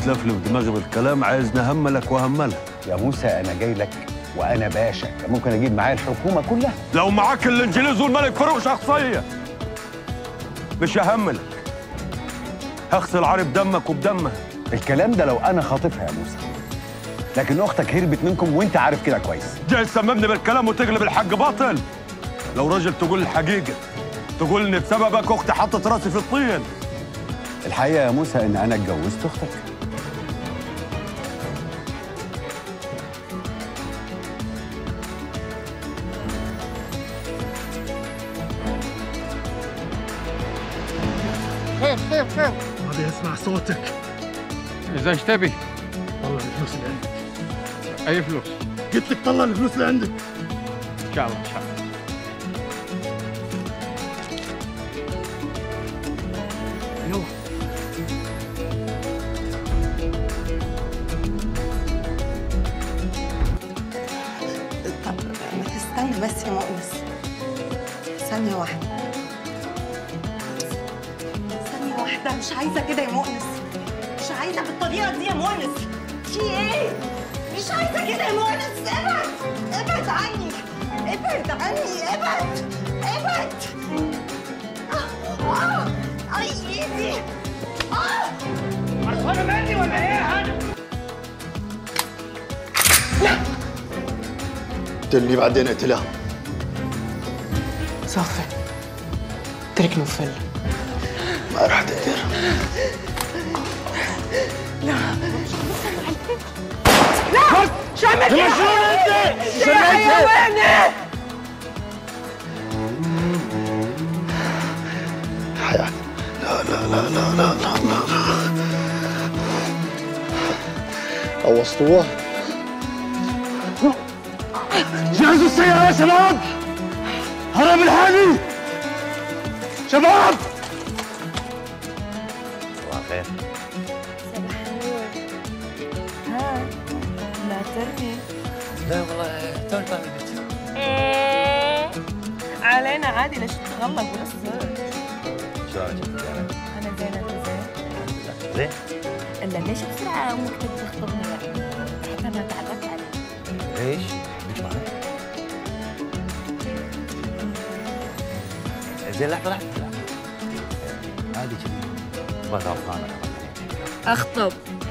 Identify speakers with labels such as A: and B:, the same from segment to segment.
A: تلفلف دماغي بالكلام عايز نهملك وهملك
B: يا موسى انا جاي لك وانا باشا كان ممكن اجيب معايا الحكومه كلها
A: لو معاك الانجليز والملك فاروق شخصيه مش ههملك هغسل عارف دمك وبدمها
B: الكلام ده لو انا خاطفها يا موسى لكن اختك هربت منكم وانت عارف كده كويس
A: جاي تسممني بالكلام وتقلب الحق باطل لو راجل تقول الحقيقه تقول ان بسببك اختي حطت راسي في الطين
B: الحقيقه يا موسى ان انا اتجوزت اختك
C: خير خير خير
D: ابي اسمع صوتك
C: اذا ايش تبي؟
D: طلع الفلوس اللي عندك
C: اي فلوس؟
D: قلت لك طلع الفلوس اللي عندك
C: ان شاء الله ان شاء الله
D: يلا
E: طب ما تستنى بس يا مؤنس ثانية واحدة ثانية واحدة مش عايزة كده يا مؤنس مش عايزة بالطريقة دي يا مؤنس في ايه؟ مش عايزة كده يا مؤنس ابعد ابعد عني ابعد عني ابعد ابعد آه، آه، اي ايدي آه.
D: اللي بعدين اقتلها
F: صافي تركني وفل
D: ما راح تقدر
F: شو عملت يا حيواني؟ يا حيواني
D: حياة لا لا لا لا لا لا لا لا قوصتوها جهزوا السيارة يا شباب هرب الحالي شباب
G: ها لا ترمي
H: لا والله توني طالع البيت
G: علينا عادي ليش تتغلب ولا تصير
H: شو رايك
G: انا زين انت زين
H: زين
G: الا ليش بسرعه امك تبي تخطبني يعني حتى انا تعرفت عليك
H: ليش؟ ليش معنا؟ زين لحظة لحظة لحظة. عادي كذي تبغى غلطانة
G: اخطب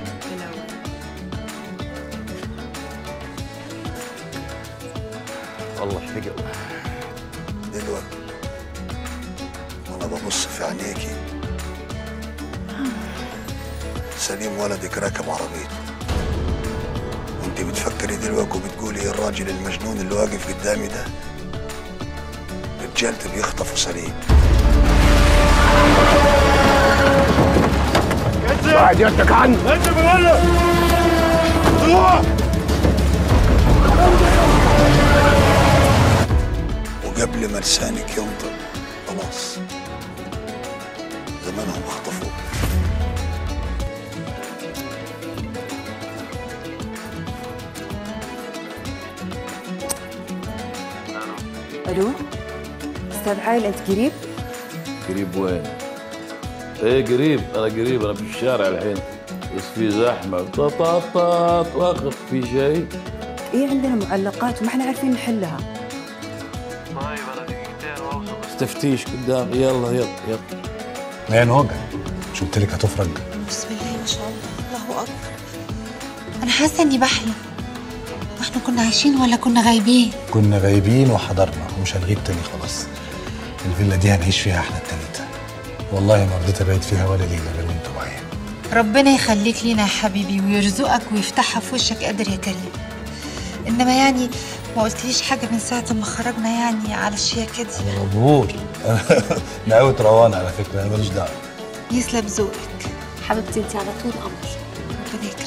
H: والله احتقل
D: دلوقتي وانا ببص في عينيكي سليم ولدك راكب عربيته وانت بتفكري دلوقتي وبتقولي الراجل المجنون اللي واقف قدامي ده رجالته بيخطفوا سليم
B: بعد يدك عني
A: انت بقول لك
D: وقبل ما لسانك ينطق خلاص زمانهم خطفوك
E: الو استاذ عايل انت قريب؟
I: قريب وين؟ ايه قريب انا قريب انا في الشارع الحين بس في زحمه طاط طاط طاط واقف في شيء
E: ايه عندنا معلقات وما احنا عارفين نحلها
I: بس تفتيش قدام يلا يلا يلا
J: وين وقع شو قلت لك هتفرج
E: بسم الله ما شاء الله الله اكبر انا حاسه اني بحلم واحنا كنا عايشين ولا كنا غايبين
J: كنا غايبين وحضرنا ومش هنغيب تاني خلاص الفيلا دي هنعيش فيها احنا التلاتة والله ما رضيت ابعد فيها ولا ليله غير وانتوا معايا
E: ربنا يخليك لينا يا حبيبي ويرزقك ويفتحها في وشك قادر يا كريم انما يعني ما قلتليش حاجه من ساعه ما خرجنا يعني على الشياكه دي
J: انا مبهور نقاوة روان على فكره انا ماليش دعوه
E: يسلم ذوقك
G: حبيبتي انت على طول قمر
E: ربنا يكرمك